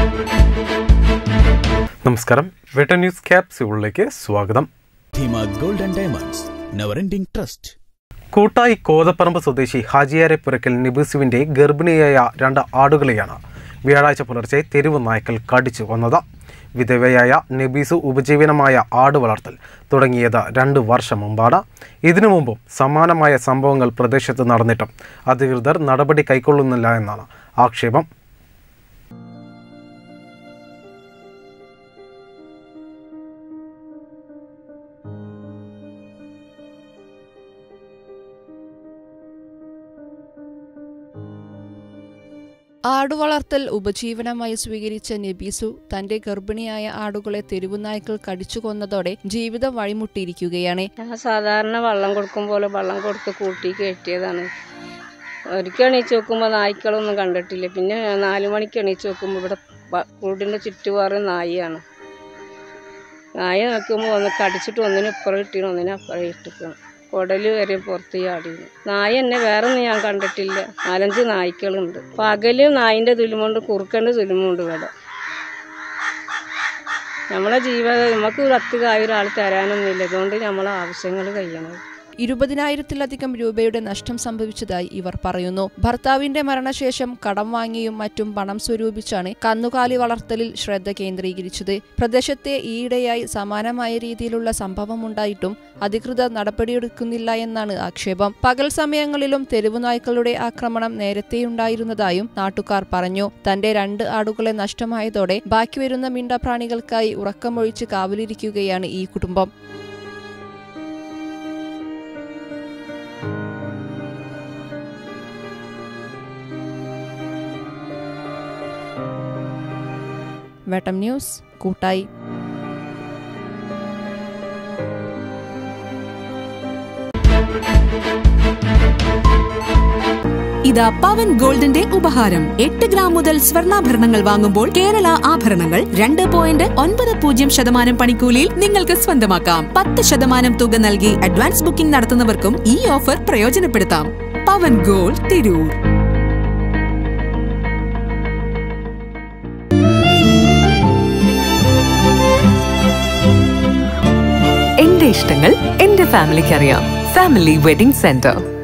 നമസ്കാരം വെട്ട ന്യൂസ് ക്യാപ്സ്യൂളിലേക്ക് സ്വാഗതം Dheema gold and diamonds never എൻഡിംഗ് ട്രസ്റ്റ് കൂട്ടായി കോതപ്പറമ്പ് സ്വദേശി ഹാജിയാരെ പുരക്കൽ നിബുസുവിന്റെ ഗർഭിണിയായ രണ്ട് ആടുകളെയാണ് വ്യാഴാഴ്ച പുലർച്ചെ തെരുവ് നായ്ക്കൾ കടിച്ചു കൊന്നത് വിധവയായ നബീസു ഉപജീവനമായ ആട് വളർത്തൽ തുടങ്ങിയത് രണ്ട് വർഷം മുമ്പാണ് ഇതിനു മുമ്പും സമാനമായ സംഭവങ്ങൾ പ്രദേശത്ത് നടന്നിട്ടും അധികൃതർ നടപടി കൈക്കൊള്ളുന്നില്ല എന്നാണ് ആക്ഷേപം ആടുവളർത്തൽ ഉപജീവനമായി സ്വീകരിച്ച നബീസു തന്റെ ഗർഭിണിയായ ആടുകളെ തെരുവുനായ്ക്കൾ കടിച്ചു കൊന്നതോടെ ജീവിതം വഴിമുട്ടിയിരിക്കുകയാണ് ഞാൻ സാധാരണ വെള്ളം കൊടുക്കും പോലെ വെള്ളം കൊടുത്ത് കൂട്ടി കയറ്റിയതാണ് ഒരിക്കൽ എണീച്ച് നോക്കുമ്പോൾ നായ്ക്കളൊന്നും കണ്ടിട്ടില്ല പിന്നെ നാല് മണിക്ക് എണീച്ച് നോക്കുമ്പോൾ ഇവിടെ പ- കൂടിൻ്റെ ചുറ്റുപാറും നായിയാണ് നായ നോക്കുമ്പോൾ ഒന്ന് കടിച്ചിട്ട് ഒന്നിനും ഇപ്പുറം ഇട്ടിന് ഒന്നിനും അപ്പുറം ഇട്ടിക്കണം കുടല് വരെ പുറത്ത് ചാടിയിരുന്നു നായ എന്നെ വേറെ ഒന്നും ഞാൻ കണ്ടിട്ടില്ല നാലഞ്ച് നായ്ക്കളുണ്ട് പകല് നായിൻ്റെ തുലുമുണ്ട് കുറുക്കൻ്റെ തുലുമുണ്ട് ഇവിടെ നമ്മളെ ജീവിതം നമുക്ക് പത്ത് കായ ഒരാൾ തരാനൊന്നുമില്ല അതുകൊണ്ട് നമ്മളെ ആവശ്യങ്ങൾ കഴിയണം ഇരുപതിനായിരത്തിലധികം രൂപയുടെ നഷ്ടം സംഭവിച്ചതായി ഇവർ പറയുന്നു ഭർത്താവിന്റെ മരണശേഷം കടം വാങ്ങിയും മറ്റും പണം സ്വരൂപിച്ചാണ് കന്നുകാലി വളർത്തലിൽ ശ്രദ്ധ കേന്ദ്രീകരിച്ചത് പ്രദേശത്തെ ഈയിടെയായി സമാനമായ രീതിയിലുള്ള സംഭവമുണ്ടായിട്ടും അധികൃതർ നടപടിയെടുക്കുന്നില്ല എന്നാണ് ആക്ഷേപം പകൽ സമയങ്ങളിലും തെരുവുനായ്ക്കളുടെ ആക്രമണം നേരത്തെയുണ്ടായിരുന്നതായും നാട്ടുകാർ പറഞ്ഞു തന്റെ രണ്ട് ആടുകളെ നഷ്ടമായതോടെ ബാക്കി വരുന്ന മിണ്ടപ്രാണികൾക്കായി ഉറക്കമൊഴിച്ച് കാവലിരിക്കുകയാണ് ഈ കുടുംബം വെട്ടം ന്യൂസ് കൂട്ടായി ഇതാ പവൻ ഗോൾഡിന്റെ ഉപഹാരം എട്ട് ഗ്രാം മുതൽ സ്വർണ്ണാഭരണങ്ങൾ വാങ്ങുമ്പോൾ കേരള ആഭരണങ്ങൾ രണ്ട് പോയിന്റ് ഒൻപത് പൂജ്യം ശതമാനം പണിക്കൂലിയിൽ നിങ്ങൾക്ക് സ്വന്തമാക്കാം പത്ത് ശതമാനം തുക നൽകി അഡ്വാൻസ് ബുക്കിംഗ് നടത്തുന്നവർക്കും ഈ ഓഫർ പ്രയോജനപ്പെടുത്താം പവൻ ഗോൾഡ് തിരൂർ എന്റെ ഇഷ്ടങ്ങൾ എന്റെ ഫാമിലിക്ക് അറിയാം ഫാമിലി വെഡിംഗ് സെന്റർ